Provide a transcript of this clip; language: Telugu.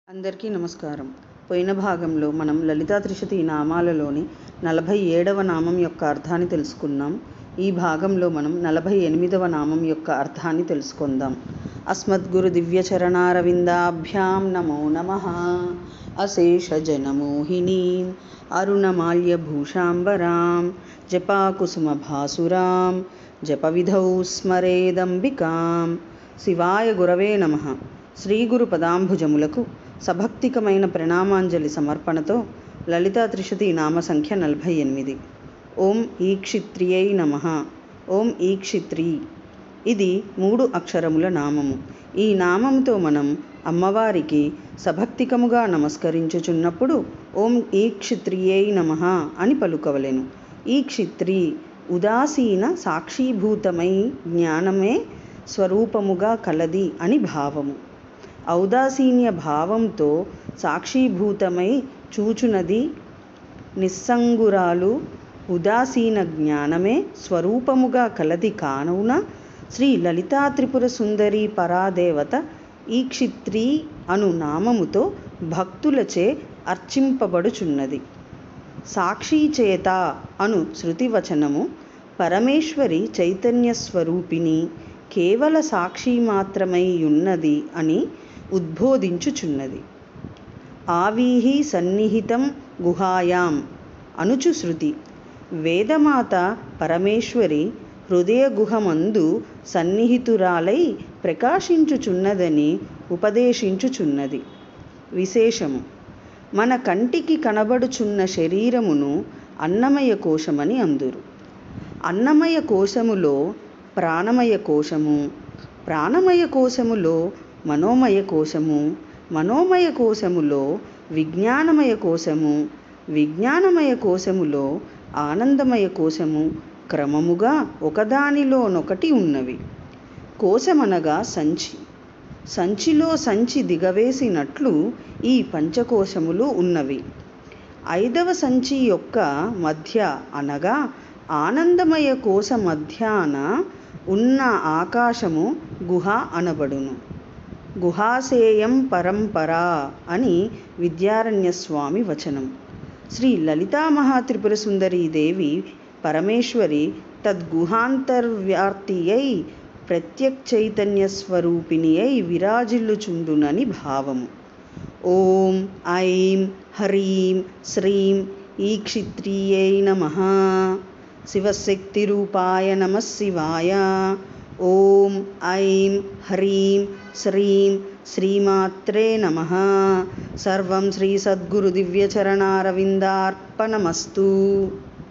అందరికీ నమస్కారం పోయిన భాగంలో మనం లలితా త్రిశతి నామాలలోని నలభై ఏడవ నామం యొక్క అర్థాన్ని తెలుసుకున్నాం ఈ భాగంలో మనం నలభై ఎనిమిదవ నామం యొక్క అర్థాన్ని తెలుసుకుందాం అస్మద్గురు దివ్యచరణారవిందాభ్యాం నమో నమ అశేష జనమోహినీం అరుణమాల్యభూషాంబరాం జపాకుసుమభాసురాం జపవిధౌ స్మరేదంబికాం శివాయ గురవే నమ శ్రీ గురు పదాంభుజములకు సభక్తికమైన ప్రణామాంజలి సమర్పణతో లలితా త్రిశతి నామ సంఖ్య నలభై ఎనిమిది ఓం ఈక్షిత్రియై నమ ఓం ఈక్షిత్రి ఇది మూడు అక్షరముల నామము ఈ నామముతో మనం అమ్మవారికి సభక్తికముగా నమస్కరించుచున్నప్పుడు ఓం ఈక్షిత్రియై నమ అని పలుకవలెను ఈ క్షిత్రి ఉదాసీన సాక్షీభూతమై జ్ఞానమే స్వరూపముగా కలది అని భావము ఔదాసీన్య భావంతో సాక్షీభూతమై చూచునది నిస్సంగురాలు ఉదాసీన జ్ఞానమే స్వరూపముగా కలది కానున శ్రీ లలితా త్రిపుర సుందరి పరాదేవత ఈ క్షిత్రి అను నామముతో భక్తులచే అర్చింపబడుచున్నది సాక్షీచేత అను శృతివచనము పరమేశ్వరి చైతన్య స్వరూపిణి కేవల సాక్షి మాత్రమై ఉన్నది అని ఉద్బోధించుచున్నది ఆవీహి సన్నిహితం గుహాయాం అనుచు శృతి వేదమాత పరమేశ్వరి హృదయ గుహమందు సన్నిహితురాలై ప్రకాశించుచున్నదని ఉపదేశించుచున్నది విశేషము మన కంటికి కనబడుచున్న శరీరమును అన్నమయ కోశమని అందురు అన్నమయ కోశములో ప్రాణమయ కోశము ప్రాణమయ కోశములో మనోమయ కోశము మనోమయ కోశములో విజ్ఞానమయ కోశము విజ్ఞానమయ కోశములో ఆనందమయ కోశము క్రమముగా ఒకదానిలోనొకటి ఉన్నవి కోశమనగా సంచి సంచిలో సంచి దిగవేసినట్లు ఈ పంచకోశములు ఉన్నవి ఐదవ సంచి యొక్క మధ్య అనగా ఆనందమయ కోశ మధ్యాన ఉన్న ఆకాశము గుహ అనబడును గుహాసేయం పరంపరా అని విద్యారణ్య స్వామి వచనం శ్రీ లలితా మహాత్రిపుర సుందరీ దేవి పరమేశ్వరి తద్గుహాంతర్వ్యాప్తి అయి ప్రత్యక్షైతన్య స్వరూపిణి అయి విరాజిల్లుచుండునని భావము ఓం ఐం హ్రీం శ్రీం ఈక్షిత్రియై నమ శివశక్తిరూపాయ నమ శివాయ ఓం ఐం హ్రీం శ్రీం శ్రీమాత్రే నమ సర్వం శ్రీ సద్గురు దివ్యచరణారవిందార్పణమస్తు